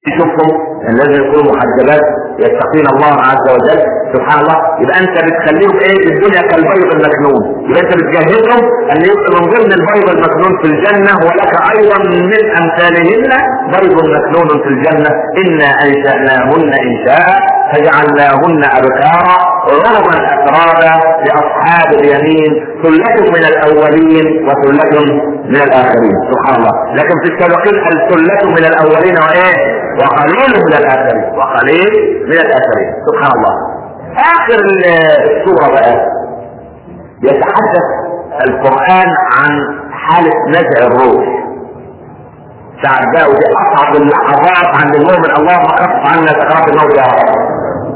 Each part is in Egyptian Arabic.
يشوفهم لازم يكونوا محجبات يتقين الله عز وجل سبحان الله يبقى انت بتخليهم ايه الدنيا كالبيض المكنون يبقى انت بتجهزهم ان يبقى من ضمن البيض المكنون في الجنه ولك ايضا من امثالهن بيض مكنون في الجنه انا انشاناهن انشاء فجعلناهن ابكارا عربا اترابا لاصحاب اليمين ثلة من الاولين وثلة من الاخرين سبحان الله لكن في السابقين الثلة من الاولين وايه وقليل من الاخرين وقليل من الاخرين سبحان الله اخر السورة بقى يتحدث القرآن عن حالة نزع الروح ساعة بقى ودي أصعب اللحظات عند المؤمن اللهم خفف عنا سكرات الموت يا رب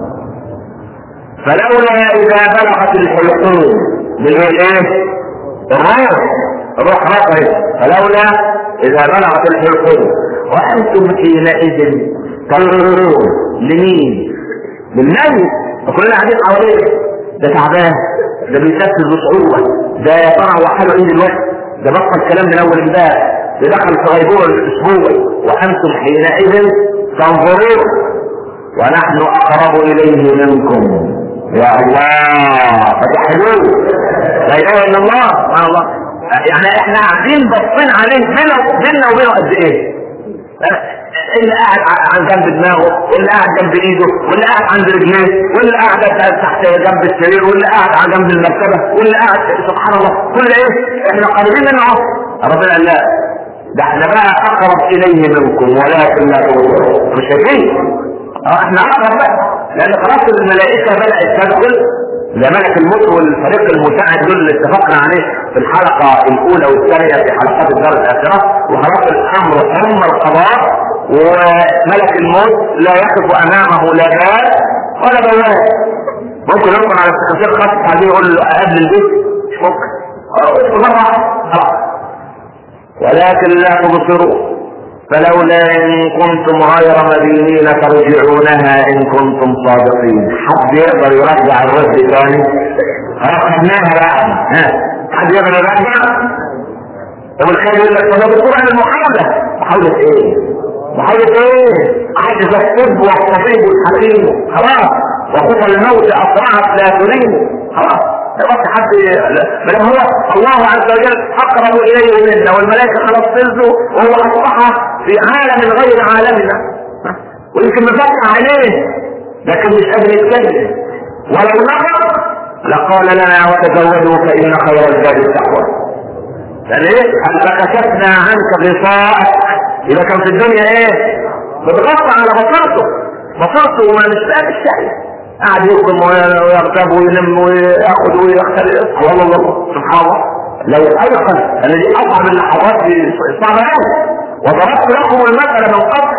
فلولا إذا بلغت الحلقوم من ايه؟ الروح الروح رفعت فلولا إذا بلغت الحلقوم وأنتم حينئذ تنظرون لمين؟ للميت وكلنا قاعدين حواليه ده تعبان ده بيتنفس بصعوبة ده يا ترى هو حاله ايه دلوقتي؟ ده بطل كلام من أول امبارح ده دخل في غيبوبة الأسبوع وأنتم حينئذ تنظرون ونحن أقرب إليه منكم يا الله فتحلوه لا اله الا الله سبحان الله يعني احنا قاعدين باصين عليه بينا بينا وبينه قد ايه اللي قاعد عن جنب دماغه واللي قاعد جنب ايده واللي قاعد عند رجليه واللي قاعد تحت جنب السرير واللي قاعد على جنب المرتبه واللي قاعد سبحان الله كل ايه احنا قريبين منه اهو ربنا قال لا ده احنا بقى اقرب اليه منكم ولكن لا تبصرون مش شايفين اه احنا اقرب بقى لان خلاص الملائكه بدات تدخل ده ملك الموت والفريق المساعد دول اللي اتفقنا عليه في الحلقه الاولى والثانيه في حلقات الدار الاخره وخلاص الامر تم القضاء وملك الموت لا يقف امامه لا باب ولا بواب ممكن يدخل على السكرتير خاص عليه يقول له قبل البيت مش ممكن مره خلاص ولكن لا تبصرون فلولا ان كنتم غير مدينين ترجعونها ان كنتم صادقين حد يقدر يرجع الرد ثاني خدناها بقى ها حد يقدر يرجع طب الخير يقول لك طب القران المحاوله محاوله ايه محاوله ايه عجز الطب والطبيب الحكيم خلاص وخطى الموت اسرعت لا تريد خلاص بس حد بل هو الله عز وجل اقرب اليه منا والملائكه خلاص نزلوا وهو اصبح في عالم غير عالمنا ويمكن مفتح عليه لكن مش قادر يتكلم ولو نظر لقال لنا وتزودوا فان خير الزاد التقوى لان ايه فكشفنا عنك غطاءك اذا كان في الدنيا ايه بتغطى على بصرته بصرته وما مش فاهم الشيء قاعد يقدم ويركب وينم وياخذ ويختل والله الله سبحان الله لو ايقن ان دي اصعب اللحظات صعبه قوي وضربت لكم المثل من قبل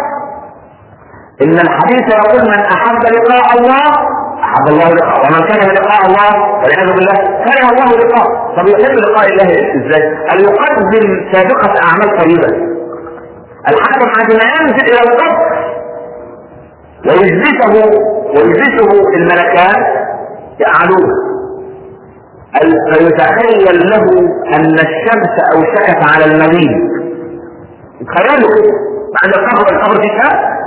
ان الحديث يقول من احب لقاء الله احب الله لقاء ومن كره لقاء الله والعياذ بالله كره الله لقاء طب يحب لقاء الله ازاي؟ ان يقدم سابقه اعمال طيبه الحكم عندما ينزل الى القبر ويجلسه ويجلسه الملكان يعلوه فيتخيل له ان الشمس اوشكت على المغيب تخيلوا كده بعد القبر القبر في شهر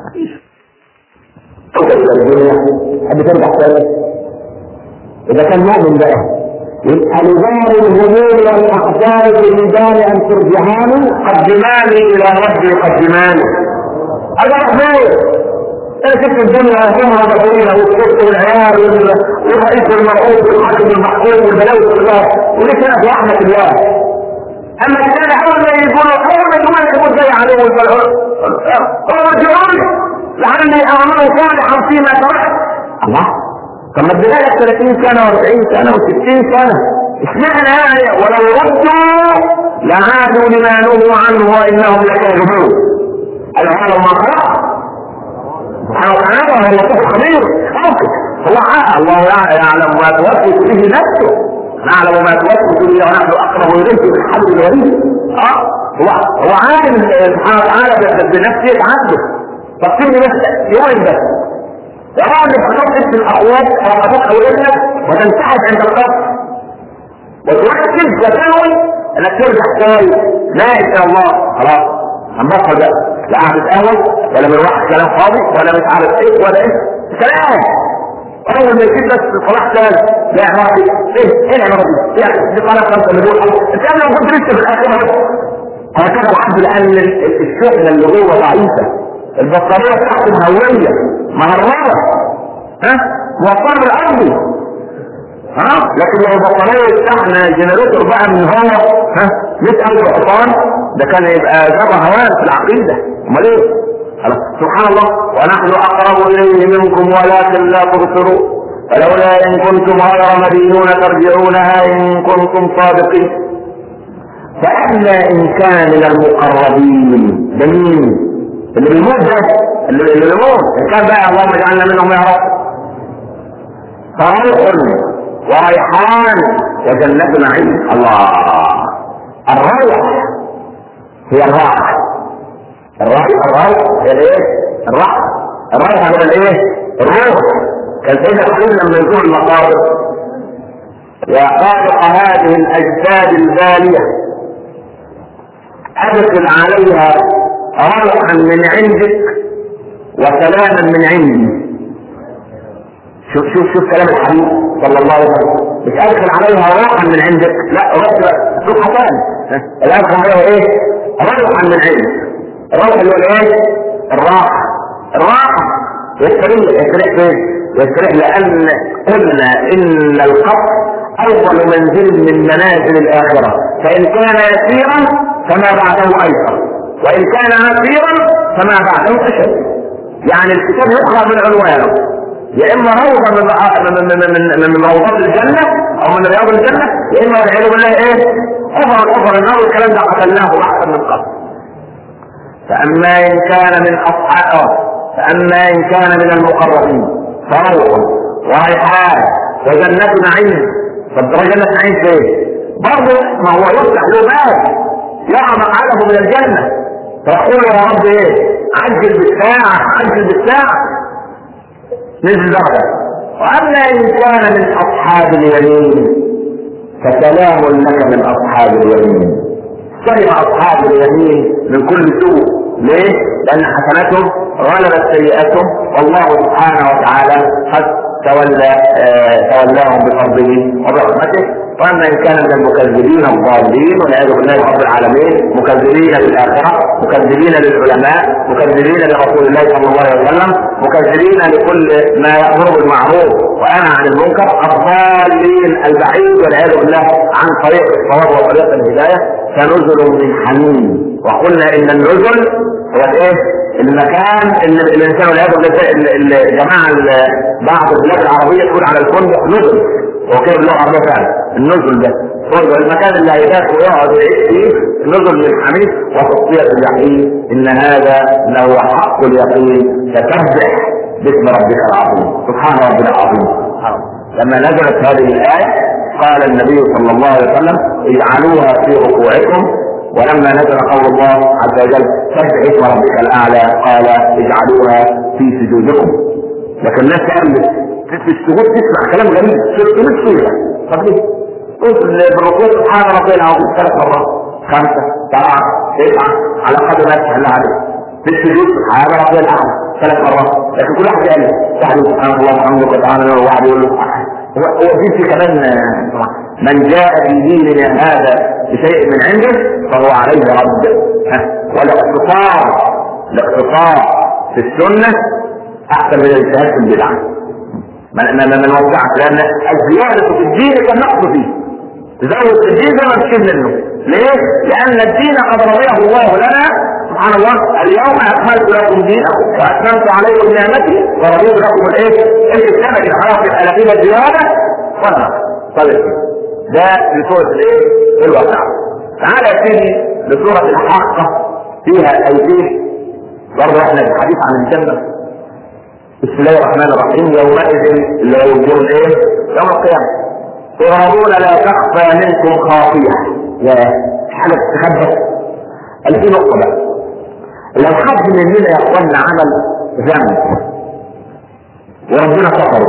حد ترجع تاني اذا كان مؤمن بقى يبقى لدار الهموم والاقدار في الميدان ان ترجعاني قدماني الى ربي قدماني هذا مخلوق انا شفت الدنيا همها طويله والصوت والعيال والرئيس المرؤوس والحاكم المحكوم والبلاوي كلها وليس انا في رحمه الله اما كان اول ما يقولوا اول ما يقولوا يقول زي عليهم هو رجعون لعلي اعمل صالحا فيما تركت الله طب ما ادينا لك 30 سنه و40 سنه و60 سنه اشمعنى يعني ولو ردوا لعادوا لما نهوا عنه وانهم لكاذبون العالم ما خلق سبحانه وتعالى وهو لطيف خبير ممكن هو الله يعلم ما توسوس به نفسه نعلم ما توسوس به ونحن اقرب اليه من حبل الوريد اه هو هو عالم سبحانه وتعالى بنفسه عنده فكرني بس يوم بس يرى ان تخطط اسم الاقوات او ابوك او ابنك وتنسحب عند القبر وتركز وتنوي انك ترجع تاني لا ان شاء الله خلاص هنبطل بقى لا قعدة قهوة ولا مروح كلام فاضي ولا مش عارف ايه ولا ايه كلام اول ما يجيب بس صلاح سال لا عمرتي ايه ايه العمرتي يعني دي قناه خمسه مليون الكلام لو كنت لسه في الاخره هكذا الحمد لله الشحنه اللي جوه ضعيفه البطاريه بتاعته مهويه مهربه ها موفر بالارض ها لكن لو البطاريه بتاعنا جنريتور بقى من هو ها 100000 حصان ده كان يبقى جبهه هوان في العقيده امال ايه؟ سبحان الله ونحن اقرب اليه منكم ولكن لا تبصرون فلولا ان كنتم غير مدينون ترجعونها ان كنتم صادقين فاما ان كان من المقربين ده مين؟ اللي بيموت ده اللي اللي بيموت ان كان بقى اللهم اجعلنا منهم يا رب فروح وريحان وجنة نعيم الله الروح هي الراحة الراحة الراحة هي الايه؟ الراحة الراحة هو الايه؟ الروح كان سيدنا الرسول لما يزور المقابر يا خالق هذه الاجساد الباليه ادخل عليها روحا من عندك وسلاما من عندي شوف شوف شوف كلام الحبيب صلى الله عليه وسلم مش ادخل عليها روحا من عندك لا روح شوف حسان ادخل عليها ايه روحا من عندك الروح اللي هو الايه الراحه الراحه يستريح يستريح فين يستريح لان قلنا ان القبر اول منزل من منازل الاخره فان كان يسيرا فما بعده ايسر وان كان عسيرا فما بعده اشد يعني الكتاب يقرا من عنوانه يا اما روضه من من من من, من روضات الجنه او من رياض الجنه يا اما والعياذ بالله ايه؟ حفر حفر النار والكلام ده قتلناه احسن من قبل فاما ان كان من اصحاب فاما ان كان من المقربين فروح وريحان وجنة نعيم طب جنة نعيم فين؟ برضه ما هو يفتح له باب يرى مقعده من الجنة فيقول يا رب ايه؟ عجل بالساعة عجل بالساعة نزل درجة واما ان كان من اصحاب اليمين فسلام لك من اصحاب اليمين سلم اصحاب اليمين من كل سوء ليه؟ لان حسناتهم غلبت سيئاتهم والله سبحانه وتعالى قد تولى آه تولاهم بفضله وبرحمته واما ان كان من المكذبين الضالين والعياذ بالله رب العالمين مكذبين للاخره مكذبين للعلماء مكذبين لرسول الله صلى الله عليه وسلم مكذبين لكل ما يامر بالمعروف وانهى عن المنكر الضالين البعيد والعياذ بالله عن طريق الصواب وطريق الهدايه فنزل من حميم وقلنا ان النزل هو الايه؟ المكان اللي الانسان والعياذ بالله الجماعه بعض البلاد العربيه تقول على الفندق نزل وكيف اللغه العربيه فعلا النزل ده فندق المكان اللي هيبات ويقعد يعيش فيه نزل من حميد وتصفيه الجحيم ان هذا له حق اليقين فسبح باسم ربك العظيم سبحان ربنا العظيم لما نزلت هذه الايه قال النبي صلى الله عليه وسلم اجعلوها في ركوعكم ولما نزل قول الله عز وجل سبح اسم ربك الاعلى قال اجعلوها في سجودكم لكن الناس تعمل في السجود تسمع كلام غريب 600 سوره طب ليه؟ قلت بالركوع سبحان ربي العظيم ثلاث مرات خمسه سبعه تسعه على قدر ما تسهل عليه في السجود سبحان ربي الاعلى ثلاث مرات لكن كل واحد قال واحد سبحان الله الحمد لله تعالى وواحد يقول له هو في في كمان من جاء في ديننا هذا بشيء من عنده فهو عليه رد والاقتصار الاقتصار في السنه احسن من الاجتهاد في البدعه ما ما ما نوسعش لان الزياده في الدين كالنقص فيه تزود في الدين زي ما تشيل منه ليه؟ لان الدين قد رضيه الله لنا سبحان الله اليوم اكملت لكم دينكم واتممت عليكم نعمتي ورضيت لكم الايه؟ الاسلام اللي خلاص يبقى فيها زياده ولا نقص طيب ده لسوره الايه؟ الواقع تعالى يا سيدي لسوره الحاقه فيها ايديه برضه احنا الحديث عن الجنه بسم الله الرحمن الرحيم يومئذ اللي هو يوم الايه؟ يوم القيامه تعرضون لا تخفى منكم خافيه يا حاجه تتخبى قال في نقطه بقى لو حد مننا يا اخوانا عمل ذنب وربنا سطره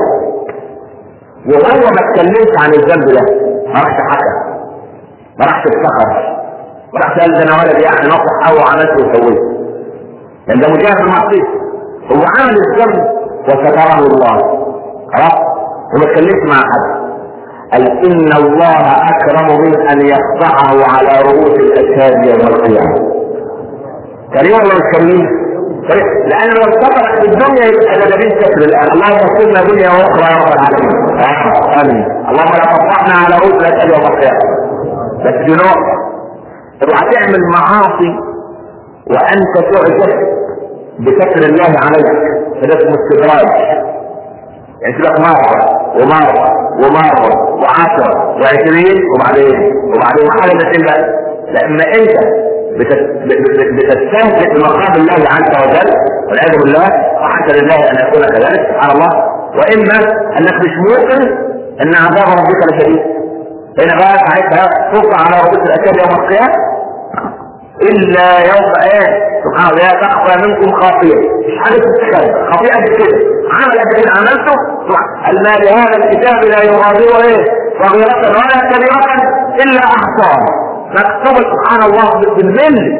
وهو ما اتكلمش عن الذنب ده ما راحش حكى ما راحش افتخر وراح قال ده انا ولد يعني نصح او عملت وسويت لان ده مجاهد المعصيه هو عمل الذنب وستره الله خلاص وما اتكلمش مع حد قال ان الله اكرم من ان يخضعه على رؤوس الاشهاد يوم القيامه كريم ولا مش كريم؟ لان لو سقط في الدنيا يبقى ده دليل كفر الان اللهم اغفرنا دنيا واخرى يا رب العالمين امين اللهم لا تفضحنا على رؤوس الاشهاد يوم القيامه بس دي نقطه اوعى تعمل معاصي وانت تعجب بستر الله عليك فده اسمه استدراج يعني تبقى مرة ومرة ومرة وعشرة وعشرين وبعدين وبعدين حاجة بتبقى لما انت بتستهزئ بمقام الله عز وجل والعياذ بالله وحتى لله ان يكون كذلك سبحان الله واما انك مش موقن ان عذاب ربك لشديد هنا بقى ساعتها تقع على رؤوس الاشياء يوم القيامه الا يوم ايه سبحان الله لا تخفى منكم خافيه مش حاجه تتخيل خطيئه قد كده عمل قد كده عملته المال هذا الكتاب لا يغادر ايه صغيرة ولا كبيرة الا احصاها مكتوب سبحان الله بالمل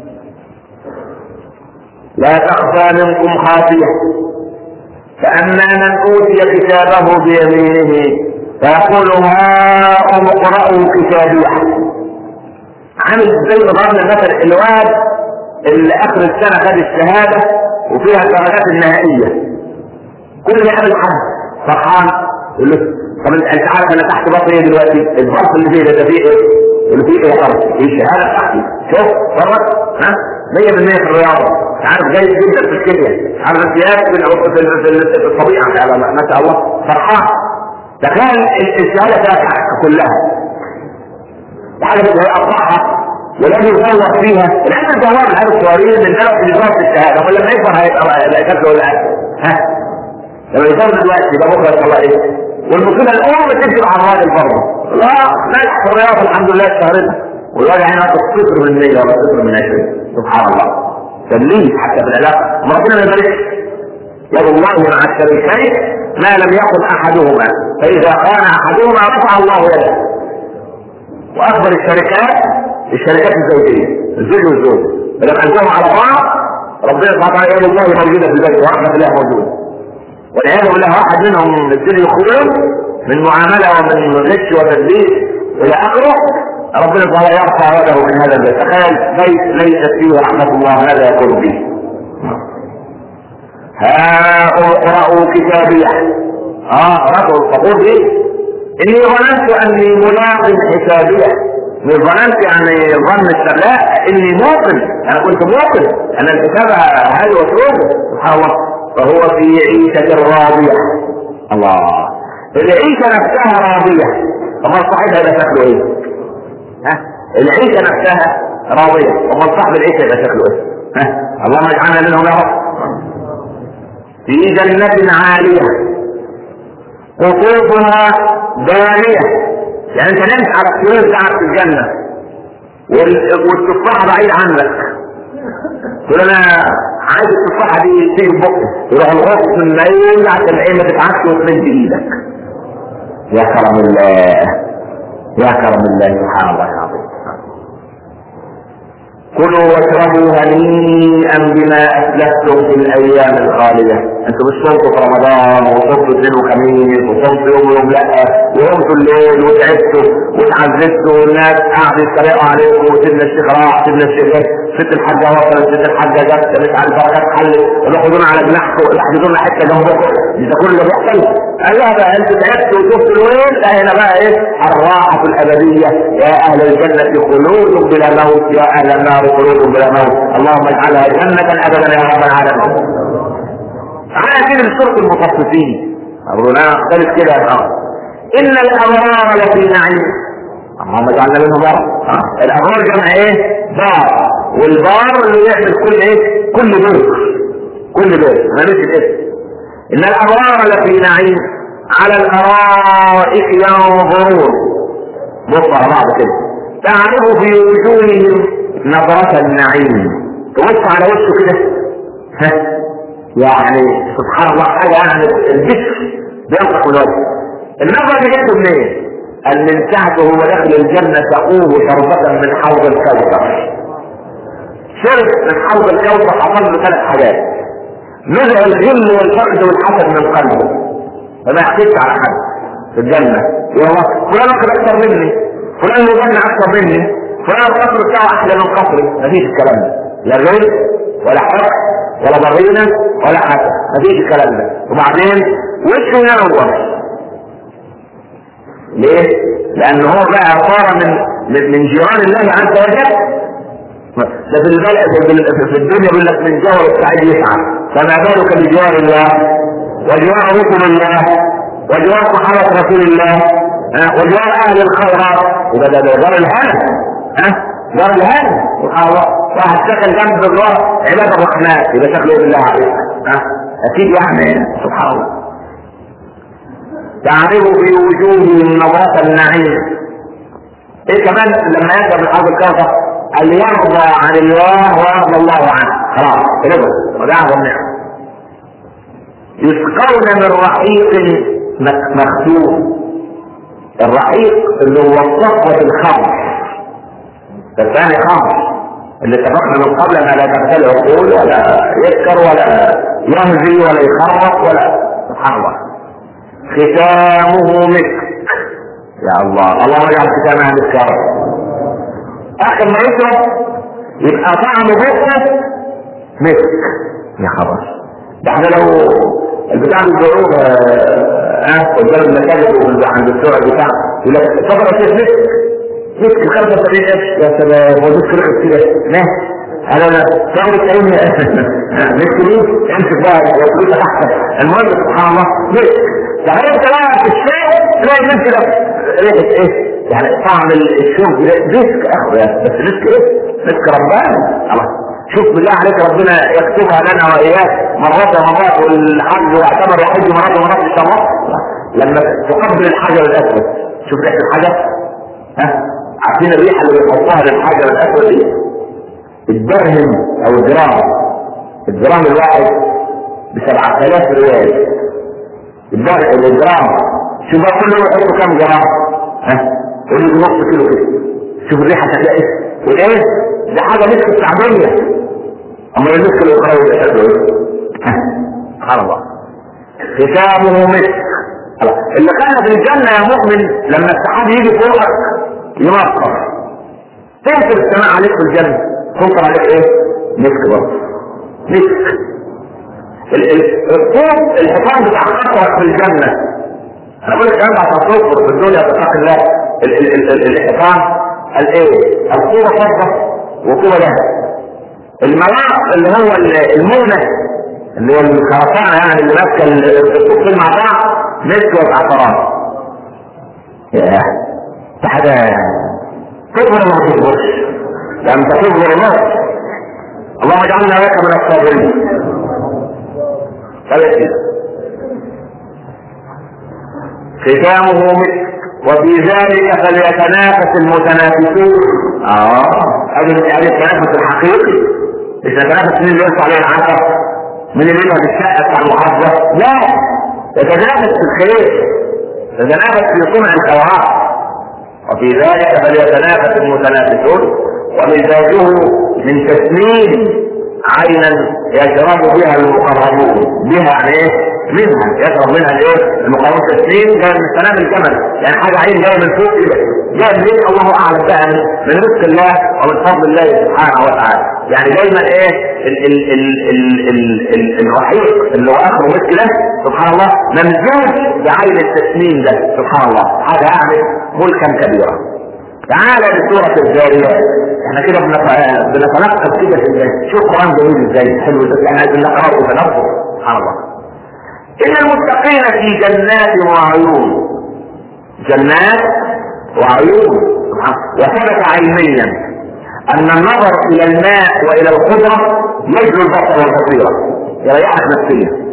لا تخفى منكم خافيه فاما من اوتي كتابه بيمينه فيقول هاؤم اقرأوا كتابيه عامل زي نظام مثلا الواد اللي اخر السنه خد الشهاده وفيها الدرجات النهائيه كل ما يقابل حد فرحان يقول له طب انت عارف انا تحت بطني ايه دلوقتي الظرف اللي فيه ده فيه ايه؟ اللي فيه ايه ارض في الشهاده بتاعتي شوف فرق ها 100% في الرياضه عارف جيد جدا في الكيمياء عارف السياسه في الطبيعه ما شاء الله فرحان تخيل الشهاده بتاعتك كلها وحاجه زي قطعها ولم يصور فيها العلم الجواب العيال الصغيرين من درس لدرس الشهاده امال لما يكبر هيبقى لا شكله ولا ها لما يصور دلوقتي يبقى بكره ان شاء الله ايه والمصيبه الام تكتب على الراجل برضه لا نجح في الرياضه الحمد لله اشتهرتها والراجل هنا صفر من 100 ولا صفر من 20 سبحان الله تمليك حتى في العلاقه ما ربنا ما يباركش يد الله مع الشريكين ما لم يقل احدهما فاذا قال احدهما رفع الله يده واكبر الشركات الشركات الزوجيه الزوج والزوج لما انزلوا على بعض ربنا سبحانه وتعالى يقول الله موجوده في البيت ورحمه الله موجوده والعياذ بالله واحد منهم يبتدي يخرج من معامله ومن غش وتدليس الى اخره ربنا سبحانه وتعالى يرفع يده من هذا البيت تخيل بيت ليست فيه رحمه الله ماذا يكون به ها اقرأوا كتابيه اه رفعوا الفقور دي اني ظننت اني ملاق حسابيه مش ظننت يعني ظن لا اني موقن انا كنت موقن ان الكتاب هذا وصول سبحان الله فهو في عيشة راضية الله العيشة نفسها راضية امال صاحبها ده شكله ايه؟ ها؟ العيشة نفسها راضية امال صاحب العيشة ده شكله ايه؟ ها؟ اللهم اجعلنا منهم يا رب في جنة عالية قطوفها دانية يعني انت نمت على السرير بتاعك في الجنة والتفاحة بعيد عنك تقول انا عايز التفاحة دي تيجي بقى يروح الغص من الليل عشان ايه ما تتعبش وتمد ايدك يا كرم الله يا كرم الله سبحان الله العظيم كلوا واشربوا هنيئا بما اسلفتم في الايام الخاليه انتوا مش صمتوا في رمضان وصمتوا اثنين وخميس وصمتوا يوم ويوم لا وقمتوا الليل وتعبتوا وتعذبتوا والناس قعدوا يتريقوا عليكم وسيدنا الشيخ راح سيدنا الشيخ ست الحاجه وصلت ست الحاجه جت مش عارف البركات حلت ياخدونا على جناحكم يحجزونا حته جنبكم ده كل اللي بيحصل ايوه بقى انتوا تعبتوا وشفتوا الويل لا هنا بقى ايه الراحه الابديه يا اهل الجنه خلود بلا موت يا اهل النار خلود بلا موت اللهم اجعلها جنه ابدا يا رب العالمين تعالى كده لسوره المطففين ربنا اختلف كده يا ان الابرار لفي نعيم اللهم اجعلنا منهم بار الابرار جمع ايه؟ بار والبار اللي يعمل كل ايه؟ كل بيت كل بيت ما نسي الاسم ان الابرار لفي نعيم على الارائك ينظرون بص على بعض كده تعرف في وجوههم نظرة النعيم تبص على وشه كده ها يعني سبحان الله حاجة يعني الذكر بينطق الوجه النظرة دي جت منين؟ ان من ساعته هو داخل الجنه تقوه شربة من حوض الكوثر شرب من حوض الكوثر حصل له ثلاث حاجات نزع الغل والحقد والحسد من قلبه فما يحكيش على حد في الجنه يا الله فلان واخد اكثر مني فلان مغنى اكثر مني فلان القصر بتاعه احلى من قصري مفيش الكلام ده لا غل ولا حقد ولا ضغينه ولا حسد مفيش الكلام ده وبعدين وشه ينور ليه؟ لأن هو بقى صار من من, من جيران الله عز وجل ده في البلد في الدنيا بيقول لك من جار السعيد يسعى فما بالك بجوار الله وجوار رسل الله وجوار صحابة رسول الله وجوار أهل الخيرات وده ده ده جار الهنا ها جار الهنا سبحان الله واحد سكن جنب الله عباد الرحمن يبقى شكله بالله عليك ها أكيد يعني سبحان الله تعرف في وجوههم نظرة النعيم ايه كمان لما يبدا من ارض الكوثر اللي يرضى عن الله ويرضى الله عنه خلاص رضا وده اعظم نعمه يسقون من رحيق مختوم الرحيق اللي هو صفوة الخمر الثاني خمر اللي اتفقنا من قبل انها لا تغتال عقول ولا يسكر ولا يهزي ولا يخرق ولا سبحان الله ختامه مسك يا الله اللهم اجعل ختامها مسك يا رب اخر ما يشرب يبقى طعم بقه مسك يا خبر ده احنا لو البتاع بيبيعوه اه قدام المساجد عند السوق بتاع يقول لك صبر يا مسك مسك 75 قرش يا سلام هو مسك رخص كده ماشي انا انا شهر الكريم مسك ليه امسك بقى وفلوسك احسن المهم سبحان الله مسك يعني انت بقى في الشارع تلاقي الناس كده ريحه ايه؟ يعني طعم الشوك ده رزق اخو بس رزق ايه؟ رزق رباني الله شوف بالله عليك ربنا يكتبها لنا واياك مرات ومرات والحج واعتبر وحج مرات ومرات ان شاء الله لما تقبل الحجر الاسود شوف ريحه الحجر ها عارفين الريحه اللي بيحطها للحجر الاسود دي الدرهم او الجرام الجرام الواحد ب 7000 ريال الدرهم الجرام شوف بقى كل يوم يحطوا كام جرام ها قول لي نص كيلو كده شوف الريحه شكلها ايه وايه ده حاجه مسك شعبيه اما المسك اللي يقرأه ده شكله ايه سبحان الله ختامه مسك اللي كان في الجنه يا مؤمن لما السحاب يجي فوقك يمطر تنزل السماء عليك في الجنه تنطر عليك ايه مسك برضه مسك الصوت الحصان بتاع خطرك في الجنه انا بقول لك الكلام ده عشان تصبر في الدنيا تتقي الله الحصان الايه الصوره فضه وقوه ذهب الملاط اللي هو المونة اللي هو الخرسانة يعني اللي ماسكة الطوبتين مع بعض مسك وزعفران ياه ده حاجة تصبر ولا ما تصبرش؟ ده انت تصبر النار اللهم اجعلنا لك من الصابرين طيب ختامه مسك وفي ذلك فليتنافس المتنافسون اه هذا هذا التنافس الحقيقي مش نتنافس مين اللي يرفع عليه العصر مين اللي يبقى بالشقه بتاع المحافظه لا يتنافس في الخير يتنافس في صنع الثواب وفي ذلك فليتنافس المتنافسون ومزاجه من تسنيم عينا يشرب بها المقربون بها يعني ايه؟ منها يشرب منها الايه؟ المقربون تسنيم جاي من سلام الجمل يعني حاجه عين جايه من فوق كده جاي منين الله اعلم بقى من, من رزق الله ومن فضل الله سبحانه وتعالى يعني دايما ايه ال ال ال ال ال ال الرحيق اللي هو اخره مسك ده سبحان الله ممزوج بعين التسنيم ده سبحان الله حاجه يعني ملكا كبيرا تعالى لسورة الجاريات احنا كده بنتنقل كده في الله شوف القرآن جميل ازاي حلو ده يعني عايزين نقرأه وتنقل سبحان الله إن المتقين في جنات وعيون جنات وعيون وثبت علميا أن النظر إلى الماء وإلى الخضرة يجلو البصر والبصيرة يريحك نفسيا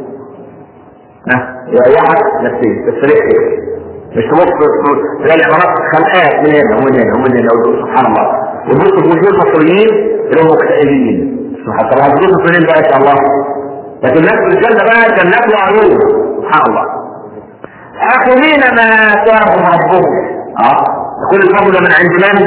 يريحك نفسيا تستريح مش تبص تلاقي العمارات خلقات من هنا ومن هنا ومن هنا سبحان الله وتبص في وجوه المصريين اللي هم مكتئبين حتى لو هتبص المصريين بقى ان شاء الله لكن الناس في الجنه بقى جنات وعيون سبحان الله اخذين ما اتاهم ربهم اه كل الفضل من عند من؟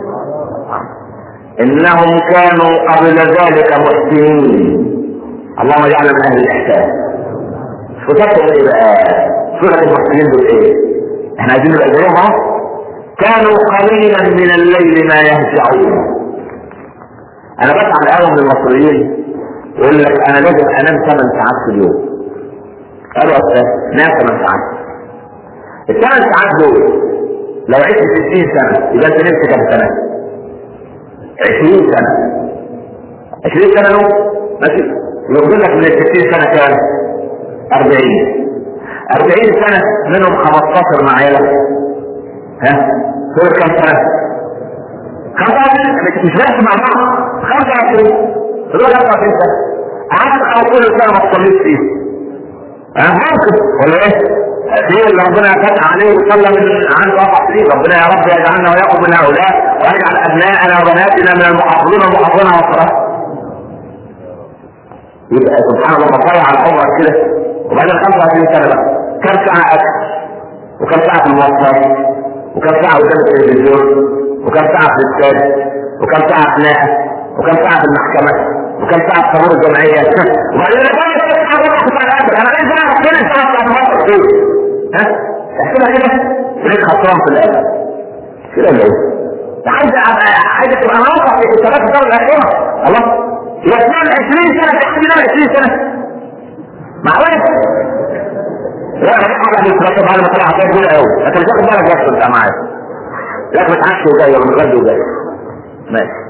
انهم كانوا قبل ذلك محسنين اللهم اجعلنا من اهل الاحسان صفتهم ايه بقى؟ صفة المحسنين دول ايه؟ احنا عايزين نبقى زيهم اهو كانوا قليلا من الليل ما يهجعون انا بسمع قوي من المصريين يقول لك انا لازم انام 8 ساعات في اليوم قالوا اصلا نام 8 ساعات الثمان ساعات دول لو عشت 60 سنه يبقى انت نمت كام سنه؟ 20 سنه 20 سنه نوم ماشي يقول لك من ال 60 سنه كام؟ 40 40 سنه منهم 15 مع عيالك ها؟ دول كام سنه؟ 25 مش بس مع بعض 25 دول 25 سنه قعدت كل سنه ما تصليش فيه ها ممكن ولا ايه؟ في اللي ربنا فتح عليه وصلى من عنده اربع سنين ربنا يا رب يجعلنا واياكم من هؤلاء ويجعل ابناءنا وبناتنا من المحافظين والمحافظين على الصلاه يبقى سبحان الله بضيع على عمرك كده وبعدين 25 سنه بقى كم ساعه اكل وكم ساعه في المواصلات وكم ساعه قدام التلفزيون وكم ساعه في الاستاد وكم ساعه خناقه وكم ساعه في المحكمه وكم ساعه في طابور الجمعيه وبعدين انا عايز اعرف فين الساعه بتاعت مصر فين ها احسبها كده تلاقيك خسران في الاخر كده ولا ايه؟ عايز عايز تبقى ناقص في الثلاث الدور الاخيره الله يتنام 20 سنه تحدي نام 20 سنه معقول لا انا حاجه بترتب على ما طلع حاجات كبيره قوي انت مش واخد بالك بس انت معايا لا متعشي وجاي ولا متغدي وجاي ماشي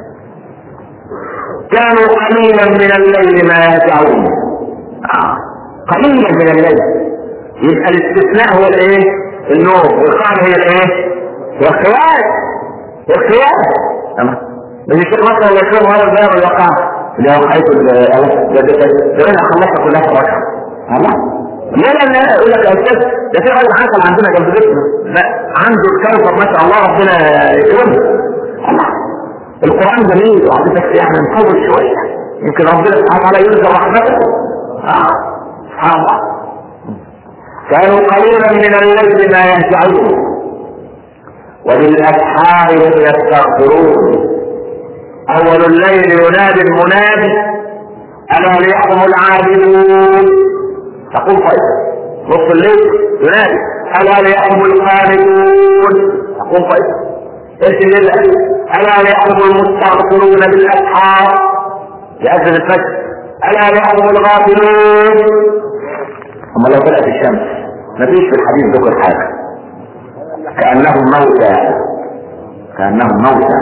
كانوا قليلا من الليل ما يهجعون آه. قليلا من الليل يبقى الاستثناء هو الايه؟ النوم والقاعده هي الايه؟ والقياس والقياس تمام مش الشيخ مثلا ولا الشيخ هذا الباب الواقع اللي هو حيث ده انا خلصت كلها في ركعه الله لا لا لا يقول لك يا استاذ ده في راجل حصل عندنا جنب بيتنا عنده الكوثر ما شاء الله ربنا يكرمه الله القران جميل وعطيتك يعني نطول شويه يمكن ربنا سبحانه وتعالى ينزل رحمته اه سبحان الله كانوا قليلا من الليل ما يهجعون وبالاسحار هم يستغفرون اول الليل ينادي المنادي الا ليحكم العابدون تقول طيب نص الليل ينادي الا ليحكم القانتون تقول طيب ايش الليل الا ليحكم المستغفرون بالاسحار يأذن الفجر الا ليحكم الغافلون اما لو طلعت الشمس مفيش في الحديث ذكر حاجه كانهم موتى كانهم موتى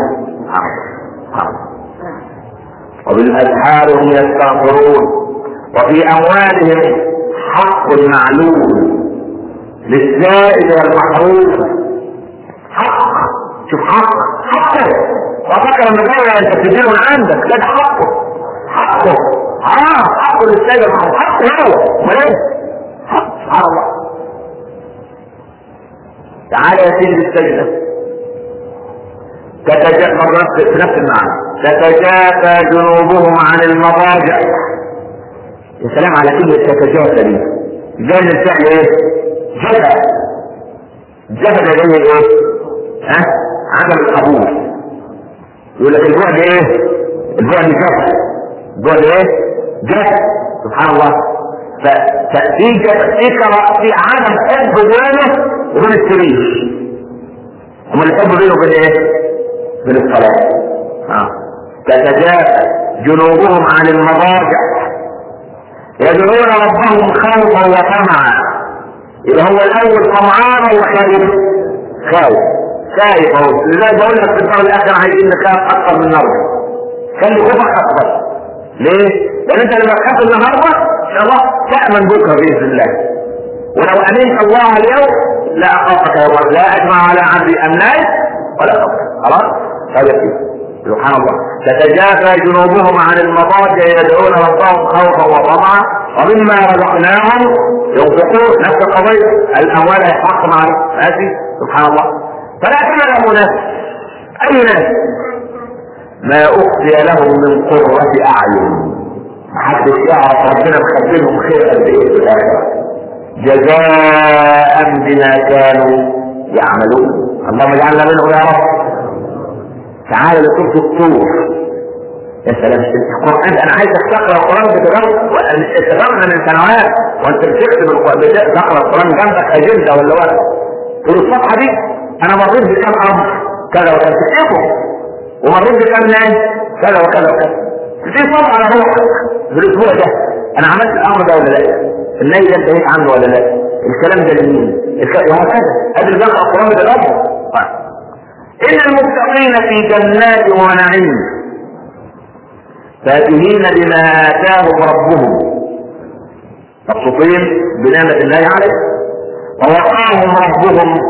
وبالاسحار هم يستغفرون وفي اموالهم حق معلوم للزائد والمحروم حق شوف حق حقه وفكر ان ده انت بتديله من عندك لا ده حقه حقه اه حقه للسيد المحروم حقه هو امال ايه؟ حق سبحان الله تعالى يا سيدي السجدة تتجافى مرات في نفس المعنى تتجافى جنوبهم عن المضاجع يا سلام على كلمة تتجافى دي جاي الفعل ايه؟ جفا جفا ده جاي ايه؟ ها؟ عدم القبول يقول لك البعد ايه؟ البعد جفا البعد ايه؟ جفا سبحان الله فتأتيك تأتيك في عدم حب بينه وبين السرير هما الحب بينه وبين ايه؟ بين الصلاة اه تتجافى جنوبهم عن المضاجع يدعون ربهم خوفا وطمعا يبقى هو الاول طمعان ولا خايف؟ خايف خايف اهو لذلك بقول لك في الدار الاخر عايزين نخاف اكثر من النهارده خلي خوفك اكبر ليه؟ لان انت لما تخاف النهارده ان شاء الله تامن بكره باذن الله ولو امنت الله اليوم لا اخافك يوم لا اجمع على عبدي امناي ولا اخافك خلاص هذا كده سبحان الله تتجافى جنوبهم عن المضاجع يدعون ربهم خوفا وطمعا ومما رزقناهم ينفقون نفس القضيه الاموال يحق مع ماشي سبحان الله فلا تعلم نفس اي ناس ما اخفي لهم من قرة اعين محدش يعرف ربنا مخبرهم خير قد ايه في الاخره جزاء بما كانوا يعملون اللهم اجعلنا منه يا رب تعالى لسورة الطور يا سلام القرآن أنا عايزك تقرأ القرآن بتجرب تجربنا من سنوات وأنت بتكتب القرآن تقرأ القرآن جنبك أجندة ولا وقت تقول الصفحة دي أنا مريت بكام أمر كذا وكذا تكتبه ومريت بكام ناس كذا وكذا وكذا في صفحة على روحك في الأسبوع ده أنا عملت الأمر ده ولا لا؟ النهي ده انتهيت عنه ولا لا؟ الكلام ده لمين؟ وهكذا ادي بقى القرآن ده الأمر إن المتقين في جنات ونعيم فاكهين بما آتاهم ربهم مبسوطين بنعمة الله عليه ووقاهم ربهم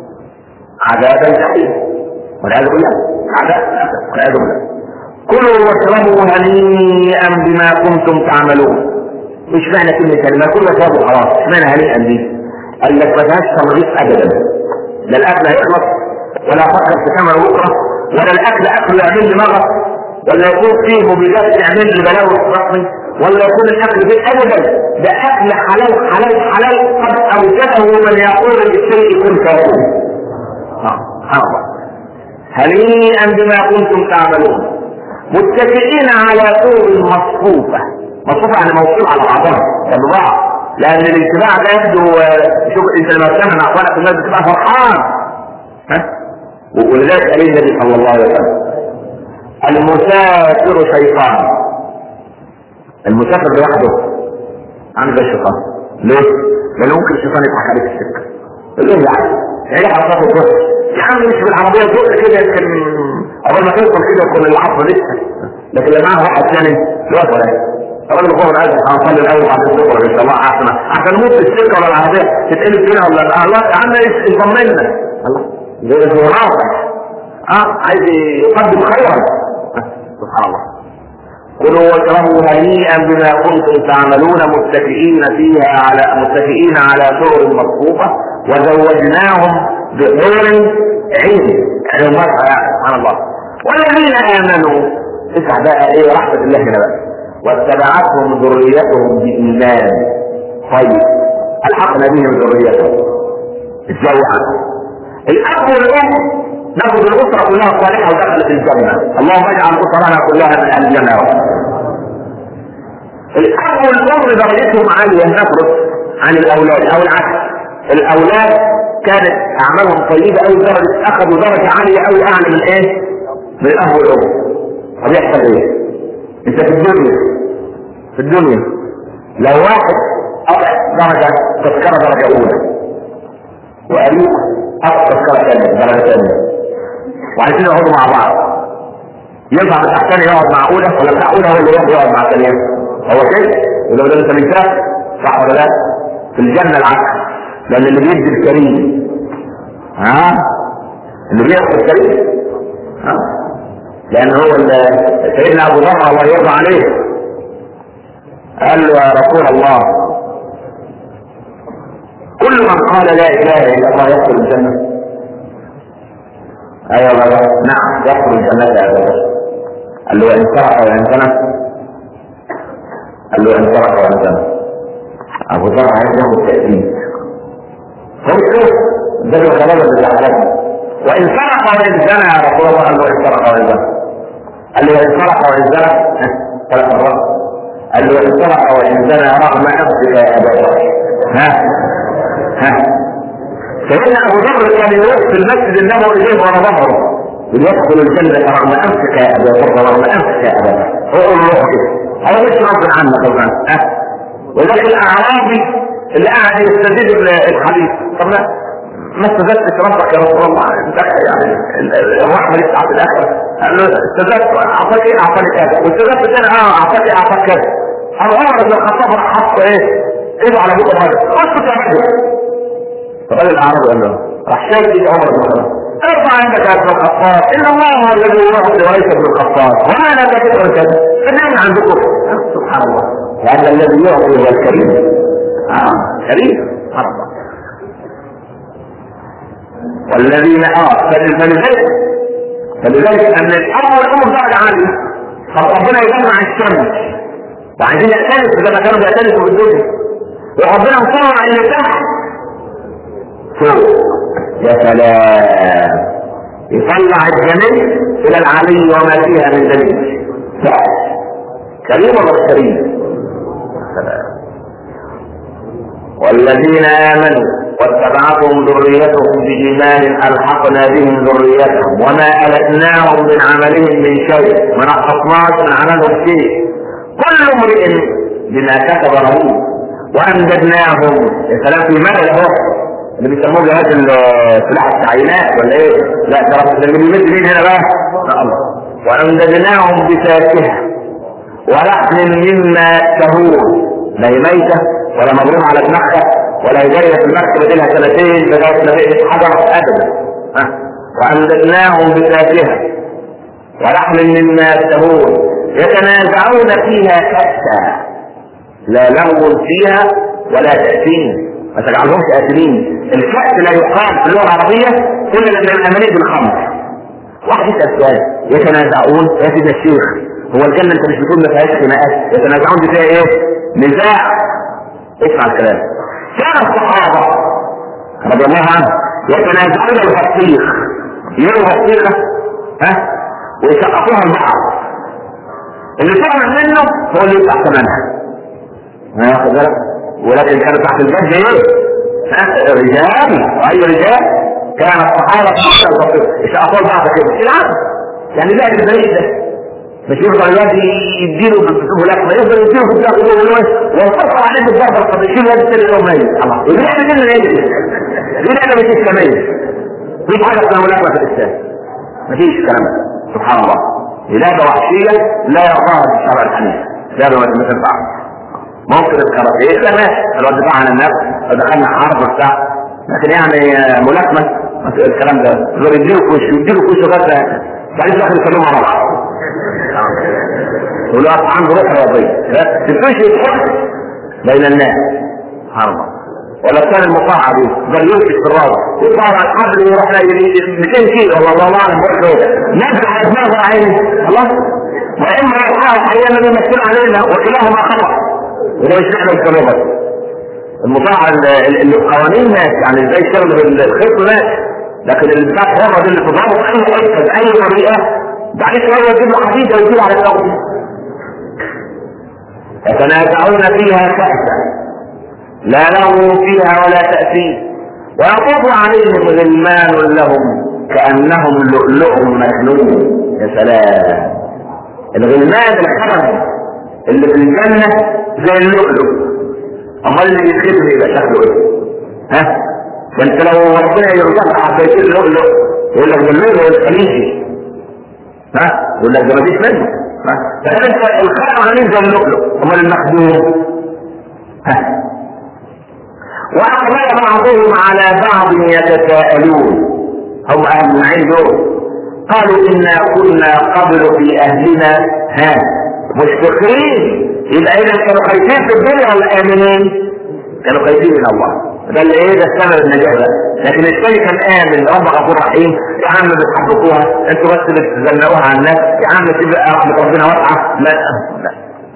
عذاب الجحيم والعياذ بالله عذاب والعياذ بالله كلوا واشربوا هنيئا بما كنتم تعملون مش معنى كلمة كلمة كل واشربوا خلاص مش معنى هنيئا دي قال لك ما فيهاش تمريض ابدا لا الاكل هيخلص ولا افكر في ثمن بكره ولا الاكل اكل يعمل لي مغص ولا يكون فيه مبيدات يعمل لي بلاوي رقمي ولا يكون الاكل فيه ابدا ده اكل حلال حلال حلال قد اوجده من يقول للشيء كن فيكون سبحان الله هنيئا بما كنتم تعملون متكئين على طول مصفوفه مصفوفه يعني موصول على بعضها جنب بعض لان الاتباع ده يبدو شوف انت لما تسمع مع اخوانك الناس بتبقى فرحان ها ولذلك قال النبي صلى الله عليه وسلم المسافر شيطان المسافر لوحده عامل زي الشيطان ليه؟ لان ممكن الشيطان يضحك عليك في السكه يقول له يعني ايه حركات الظهر يا عم مش بالعربيه الظهر كده يمكن اول ما توصل كده يكون العصر لسه لكن لما معاه واحد ثاني الوقت ولا ايه؟ الراجل الظهر قال هنصلي الاول بعد الظهر ان شاء الله احسن عشان نموت في السكه ولا العربيه تتقلب فينا ولا الله يا عم يطمنا الله زي الرافع اه عايز يقدم خيرا سبحان الله كلوا واشربوا هنيئا بما كنتم تعملون متكئين فيها على متكئين على سرر مصفوفه وزوجناهم بحور عين يعني المرأة يعني سبحان الله والذين امنوا اسمع بقى ايه رحمة الله هنا بقى واتبعتهم ذريتهم بإيمان طيب الحقنا بهم ذريتهم ازاي يعني الاب والام ناخذ الاسره كلها صالحه ودخلت الجنه اللهم اجعل اسرنا كلها من اهل الجنه الاب والام درجتهم عاليه نفرض عن الاولاد او العكس الاولاد كانت اعمالهم طيبه قوي درجه اخذوا درجه عاليه قوي اعلى من ايه؟ من الاب والام طب يحصل ايه؟ انت في الدنيا في الدنيا لو واحد قطع درجه تذكره درجه اولى وقالوا اكثر تذكره ثانيه درجه ثانيه وعايزين يقعدوا مع بعض ينفع بتاع ثاني يقعد مع اولى ولا بتاع اولى هو اللي يروح يقعد مع ثانيه هو كده ولو ده انت مثال صح ولا لا في الجنه العكس لان اللي بيدي الكريم ها اللي بياخد الكريم ها لان هو سيدنا ابو ذر الله يرضى عليه قال له يا رسول الله كل من قال لا اله الا الله يدخل الجنه ايوه بابا نعم يدخل الجنه يا بابا قال له ان سرق وان زنى قال له ان سرق وان زنى ابو ذر عايز ياخد تاكيد فرصه ده الغلبه اللي حالتنا وان سرق وان زنى يا رسول الله قال له ان سرق وان زنى قال له ان سرق وان زنى ثلاث مرات قال له ان سرق وان زنى رغم نفسك يا ابا ذر ها ها سيدنا ابو ذر كان يروح في المسجد النبوي اليه ورا ظهره ليدخل الجنه رغم انفك يا ابا ذر رغم انفك يا ابا ذر هو الروح كده هذا مش غصب عنك طبعا ها ولكن الاعرابي اللي قاعد يستزيد الحديث طب لا ما استزدتش ربك يا رسول الله انت يعني الرحمه اللي بتاعت الاخر قال له استزدت اعطاك ايه اعطاني كذا واستزدت الثاني اه اعطاك ايه اعطاك كذا ابو عمر بن الخطاب حط ايه ايده على بوق الراجل اسكت يا راجل فقال الاعرابي قال له راح شايف ايد عمر بن الخطاب ارفع عندك يا ابن الخطاب ان الله هو الذي يعطي وليس ابن الخطاب وما لا تكتب كذا فنعم عندكم سبحان الله لان الذي يعطي هو الكريم اه كريم سبحان الله والذين اه فلذلك فلذلك ان الاب والام درجه عاليه فربنا يجمع الشمس وعايزين يأتلفوا زي ما كانوا بيأتلفوا في الدنيا وربنا مصور على اللي تحت فوق يا سلام يطلع الجميع الى العلي وما فيها من دليل كريم ولا كريم والذين امنوا واتبعتهم ذريتهم بإيمان ألحقنا بهم ذريتهم وما ألتناهم من عملهم من شيء ما نقصناش من عملهم شيء كل امرئ بما كتب رهين وأمددناهم يا سلام في مدى اهو اللي بيسموه جهاز سلاح التعيينات ولا ايه؟ لا ده اللي بيمد مين هنا بقى؟ الله وأمددناهم بفاكهة ولحم مما تهون لا هي ميتة ولا مضروب على دماغها ولا يجري في المكتبة لها سنتين لغاية ما بقت حجر أبدا وأمددناهم بفاكهة ولحم مما يشتهون يتنازعون فيها كأسا لا لغو فيها ولا تأثيم ما تجعلهمش آثمين الكأس لا يقال في اللغة العربية إلا من الأماني بالخمر واحد يسأل سؤال يتنازعون يا سيدنا الشيخ هو الجنة انت مش بتقول ما فيهاش خناقات يتنازعون دي فيها ايه؟ نزاع اسمع الكلام كان الصحابة رضي الله عنهم يتنازعون البطيخ يروا بطيخة ها ويسقطوها البعض اللي تعمل منه هو اللي يدفع ثمنها ما ياخد بالك ولكن كانوا تحت الجد ايه؟ ها رجال واي رجال كان الصحابة تحت البطيخ يسقطوا البعض كده العكس يعني لا البريد ده مش يفضل الواد يديله بالسهولات ما يفضل يديله في الداخل يقول ويفضل عليه بالضربه القضيه يشيل الواد الثاني يوم ميت الله يقول احنا كده ايه دي لعبه مش اسلاميه في حاجه اسمها ملاكمه في الاسلام مفيش الكلام ده سبحان الله لعبه وحشيه لا يرضاها الشرع الحنيف لعبه ما تنفع ممكن الكاراتيه لا ماشي الواد دفاع عن النفس ودخلنا حرب وبتاع لكن يعني ملاكمه الكلام ده يديله كوش يديله كوش لغايه بعدين في الاخر يسلموا على بعض ولو عنده روح رياضية تفرش يتحط بين الناس سبحان الله ولا كان المقاعة دي بل يمسك في الراس يطلع على الحبل ويروح 200 كيلو والله الله اعلم نزع على دماغه عيني خلاص واما يلقاه احيانا يمثل علينا وكلاهما خطا وده مش نحن الكلمه المطاعة اللي القوانين ماشي يعني ازاي الشغل بالخيط ماشي لكن اللي بتاع بره دي اللي تضربه اي اي طريقه بعد شوية يجيب له حديدة ويجيب على الأرض يتنازعون فيها كأسا لا لغو فيها ولا تأثير ويطوف عليهم غلمان لهم كأنهم لؤلؤ مكنون يا سلام الغلمان الحرم اللي في الجنة زي اللؤلؤ أمال اللي يدخله يبقى شكله ايه؟ ها؟ فانت لو ربنا يرزقك حبيت اللؤلؤ يقول لك ده اللؤلؤ الخليجي ها يقول لك ده مفيش منه فهل انت الخير عاملين زي اللؤلؤ امال المخدوم ها واقبل بعضهم على بعض يتساءلون هم اهل العلم دول قالوا انا كنا قبل في اهلنا ها مشفقين يبقى اذا كانوا خايفين في الدنيا ولا امنين؟ كانوا خايفين من الله ده اللي ايه ده السبب النجاح ده لكن الثاني كان امن رب غفور رحيم يا عم بتحبكوها انتوا بس بتزنقوها على الناس يا عم تبقى رحمه ربنا واسعه لا لا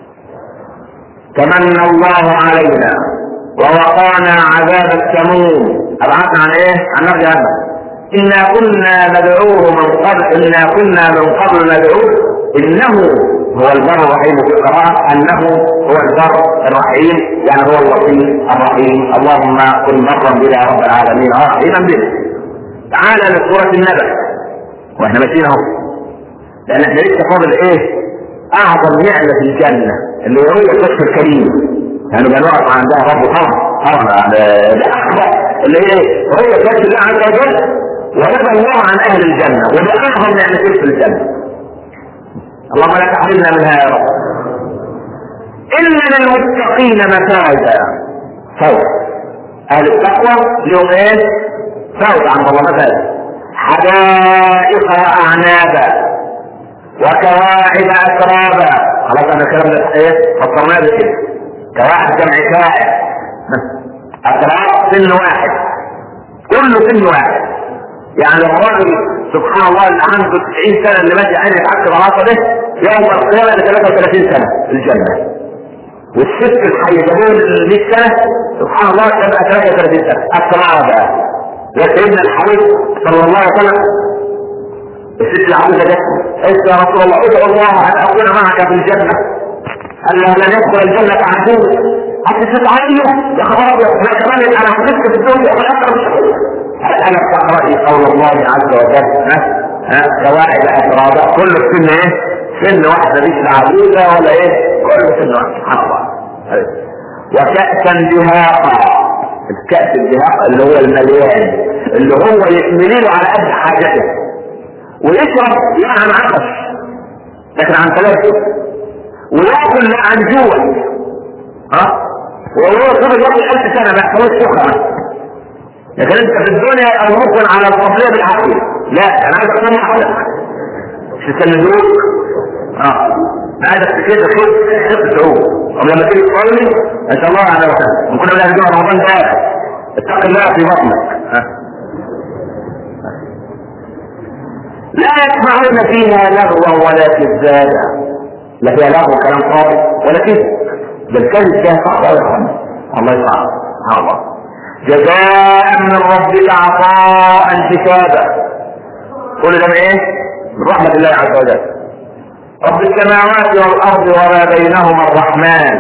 تمنى الله علينا ووقانا عذاب السموم ابعثنا عن ايه؟ عن نار جهنم انا كنا ندعوه من قبل انا كنا من قبل ندعوه انه هو البر الرحيم في القراءة انه هو البر الرحيم يعني هو اللطيف الرحيم اللهم كن برا بنا يا رب العالمين رحيما بنا تعالى لسورة النبأ واحنا ماشيين اهو لان احنا لسه فاضل ايه اعظم نعمة في الجنة اللي هي الكشف الكريم يعني بنقف عندها رب طبعا طبعا ده اكبر اللي هي هي كشف الله عز وجل ورضا الله عن اهل الجنة وده اعظم نعمتين في الجنة اللهم لا تحرمنا منها يا رب إن للمتقين مفازا فوز أهل التقوى لهم إيه؟ فوز عند الله مفاز حدائق أعنابا وكواعب أترابا خلاص أنا الكلام ده إيه؟ فصلناه بكده كواعب جمع كائن أتراب سن واحد كله سن واحد يعني الراجل سبحان الله اللي عنده 90 سنه اللي ماشي عيني يتحكم العصا ده يوم القيامه ل 33 سنه في الجنه والست الحي جابوه ل 100 سنه سبحان الله تبقى 33 سنه الصناعه بقى يا سيدنا الحبيب صلى الله عليه وسلم الست العجوزة جت قالت يا رسول الله ادعو الله ان اكون معك في الجنة قال لها لن يدخل الجنة عجوز حتى تتعلم يا خبر ابيض انا كمان انا حبيبك في الدنيا وفي الاخره مش هل انا تقرأي قول الله عز وجل ها ها سواء الاتراب كل سن ايه؟ سن واحده مش عجوزه ولا ايه؟ كل سن واحده سبحان الله وكأسا دهاقا الكأس الدهاق اللي هو المليان اللي هو يحمله على قد حاجته ويشرب لا عن عطش لكن عن ثلاثة ويأكل لا عن جوع ها وهو طول الوقت ألف سنة ما يحصلوش سخرة لكن انت في الدنيا او ممكن على القضية بالعافية لا انا عايز اقول حاجة مش تسندوك اه عايزك كده شوف شوف تعوم ولما تيجي تصلي ان شاء الله انا وسلم ممكن نقول لك رمضان ده اتق الله في بطنك ها لا يسمعون فيها لغوا ولا كذابا لا فيها لغو كلام فاضي ولا كذب ده الكذب فيها صعب قوي يا الله يسعدك سبحان الله جزاء من ربك عطاء حسابا كل ده من ايه؟ من رحمة الله عز وجل رب السماوات والارض وما بينهما الرحمن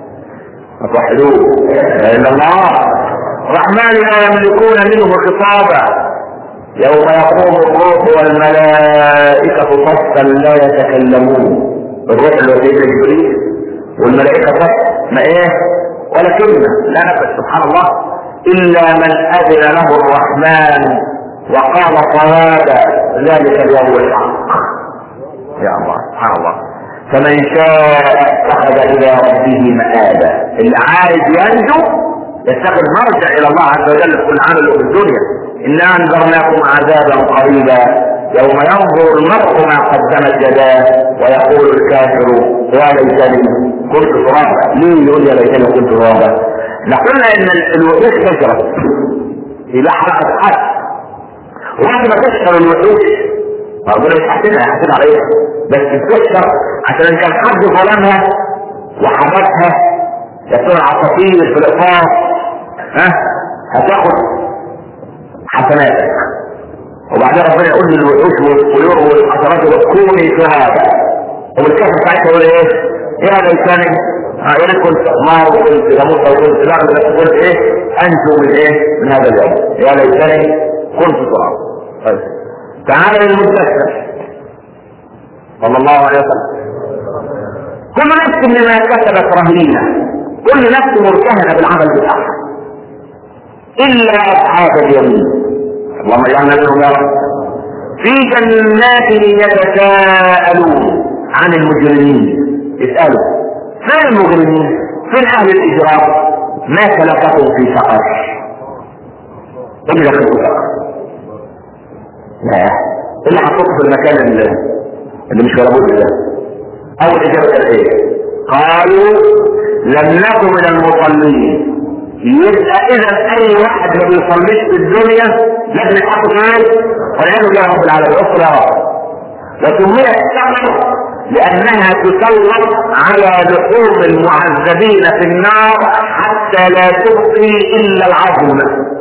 توحدوه الا الله الرحمن لا يملكون منه خطابا يوم يقوم الروح والملائكة صفا لا يتكلمون الروح اللي هو سيدنا جبريل والملائكة صف ما ايه ولا كلمة لا نفس سبحان الله إلا من أذن له الرحمن وقال صوابا ذلك اليوم الحق يا الله سبحان الله فمن شاء اتخذ إلى ربه مآبا اللي عايز ينجو يتخذ مرجع إلى الله عز وجل في كل عمل في الدنيا إنا أنذرناكم عذابا قريبا يوم ينظر المرء ما قدمت يداه ويقول الكافر يا ليتني كنت ترابا ليه يقول يا ليتني كنت ترابا لقلنا ان الوحوش كثرت يبقى حلقة حد وبعد ما تشهر الوحوش ربنا مش حاسبها يحاسب عليها بس بتشهر عشان ان كان حد ظلمها وحبسها يكون عصافير في الاطار ها هتاخد حسناتك وبعدين ربنا يقول للوحوش والطيور والحشرات كوني ترابا والكفر بتاعتها يقول ايه؟ يا ليتني ها يا ريت كنت نار وكنت تموت او كنت لا بس قلت ايه انجو من ايه؟ من هذا اليوم يا ليتني كنت تراب طيب تعالى للمستشفى صلى الله عليه وسلم كل نفس بما كسبت رهينه كل نفس مرتهنه بالعمل بتاعها الا اصحاب اليمين اللهم اجعلنا منهم يا رب في جنات يتساءلون عن المجرمين اسالوا فين المجرمين فين اهل الاجرام ما سلككم في سقر اللي دخلوا سقر لا اللي حطوكم في المكان اللي, اللي مش ولا بد ده اول اجابه ايه قالوا لم نكن من المصلين يبقى اذا اي واحد ما بيصليش في الدنيا لازم يتحط فين والعياذ بالله رب العالمين اصل يا رب وسميت سقر لانها تسلط على لحوم المعذبين في النار حتى لا تبقي الا العظم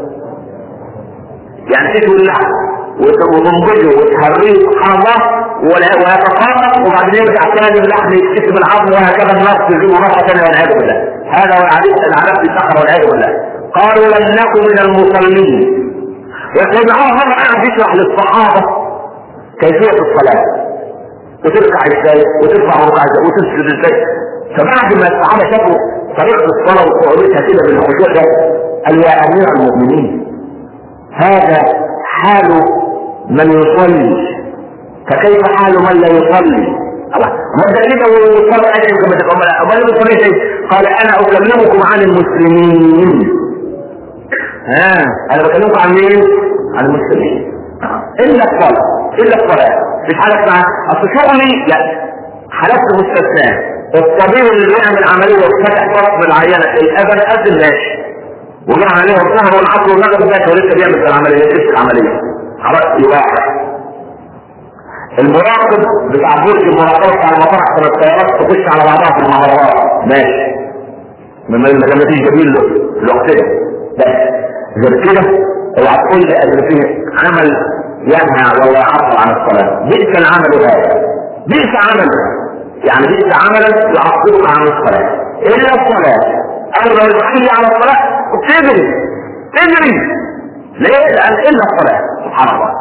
يعني تشوي اللحم وتنضجه وتهريه سبحان الله ويتفاقم وبعدين يرجع ثاني اللحم يتكتب العظم وهكذا النار تجيبه مره ثانيه والعياذ بالله هذا هو العديد العذاب في الصخر والعياذ بالله قالوا لم نكن من المصلين وسيدنا عمر مره قاعد يشرح للصحابه كيفيه الصلاه وتركع ازاي وترفع ركعة ازاي وتسجد ازاي فبعد ما الصحابه شافوا طريقه الصلاه وصعوبتها كده بالخشوع ده قال يا امير المؤمنين هذا حال من يصلي فكيف حال من لا يصلي الله ما انت كده ويصلي اجل كما تقول امال يصلي شيء قال انا اكلمكم عن المسلمين ها انا بكلمكم عن مين عن المسلمين الا الصلاه الا الصلاه مش حالة اسمها اصل شغلي لا حالات مستثناء الطبيب اللي بيعمل عمليه وفتح بطن العيانه الاذن اذن ماشي وجاء عليه الظهر والعصر والمغرب ماشي ولسه بيعمل في العمليه لسه العمليه خلاص يباح المراقب بتاع برج المراقبه بتاع المطار عشان الطيارات تخش على بعضها في الممرات ماشي لما لما تيجي جميل لوحدها بس غير كده اوعى تقول لي ان فيه عمل ينهى ولا يعطل عن الصلاه بئس العمل هذا بئس عمل يعني بئس عملا يعطلك عن الصلاه الا الصلاه اول ما يحيي على الصلاه وتجري تجري ليه؟ لان الا الصلاه سبحان الله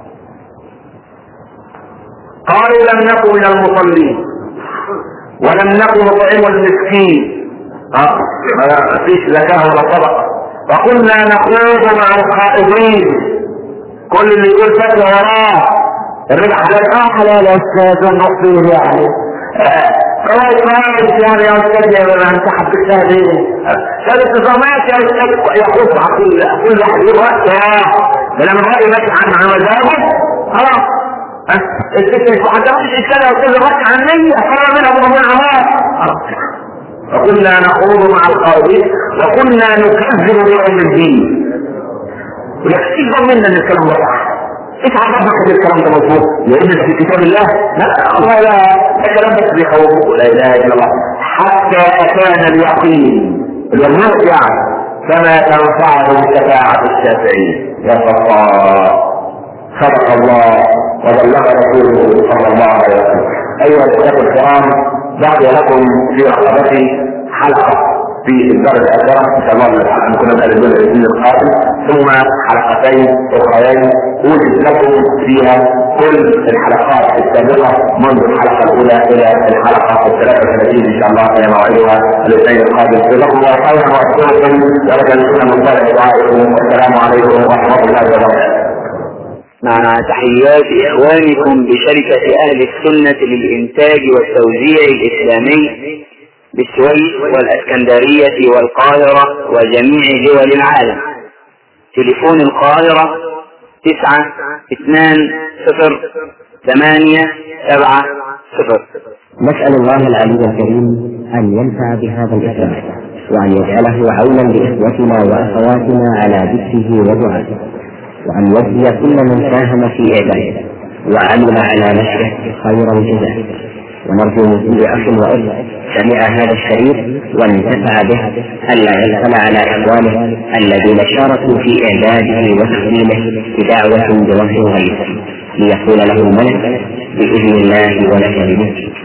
قالوا لم نكن من المصلين ولم نكن نطعم المسكين اه ما فيش زكاه ولا صدقه وكنا نخوض مع الخائضين كل اللي يقول فتوى وراه الربح حلال اه حلال يا استاذ نقصيه يعني خلاص كويس يعني يا استاذ يا ما انت حبيتها ليه؟ كان التزامات يا استاذ يخص على كل كل واحد له وقت ده لما الراي ماشي عن مزاجه خلاص الست مش محددة الإنسان لو كل ركعة عن نية فرع منها بربع عمار وكنا نخوض مع القاضي وكنا نكذب بيوم الدين ويكفيكم منا ان الكلام ده صح ايش عرفنا ان الكلام ده مظبوط؟ لان في كتاب الله لا الله لا الكلام بس بيخوفكم لا اله الا الله حتى اتانا اليقين الموت يعني فما تنفعهم شفاعة الشافعين يا الله صدق الله وبلغ رسوله صلى الله عليه وسلم ايها الاخوه الكرام بقي لكم في رقبتي حلقه في الدار الاخره ان شاء الله نكون نبدا الجزء الاثنين القادم ثم حلقتين اخريين اوجد لكم فيها كل الحلقات السابقه منذ الحلقه الاولى الى الحلقه الثلاثه والثلاثين ان شاء الله هي موعدها الاثنين القادم جزاكم الله خيرا واشكركم ولكن من صالح دعائكم والسلام عليكم ورحمه الله وبركاته مع تحيات إخوانكم بشركة أهل السنة للإنتاج والتوزيع الإسلامي بالسويس والأسكندرية والقاهرة وجميع دول العالم تليفون القاهرة تسعة اثنان صفر ثمانية سبعة صفر نسأل الله العلي الكريم أن ينفع بهذا الإسلام وأن يجعله عونا لإخوتنا وأخواتنا على ذكره ودعائه وأن يجزي كل من ساهم في إعداده وعمل على نشره خير الجزاء ونرجو من كل أخ وأخت سمع هذا الشريط وانتفع به ألا يغفل على إخوانه الذين شاركوا في إعداده وتقديمه بدعوة بوجه غيره ليقول له الملك بإذن الله ولك بمثل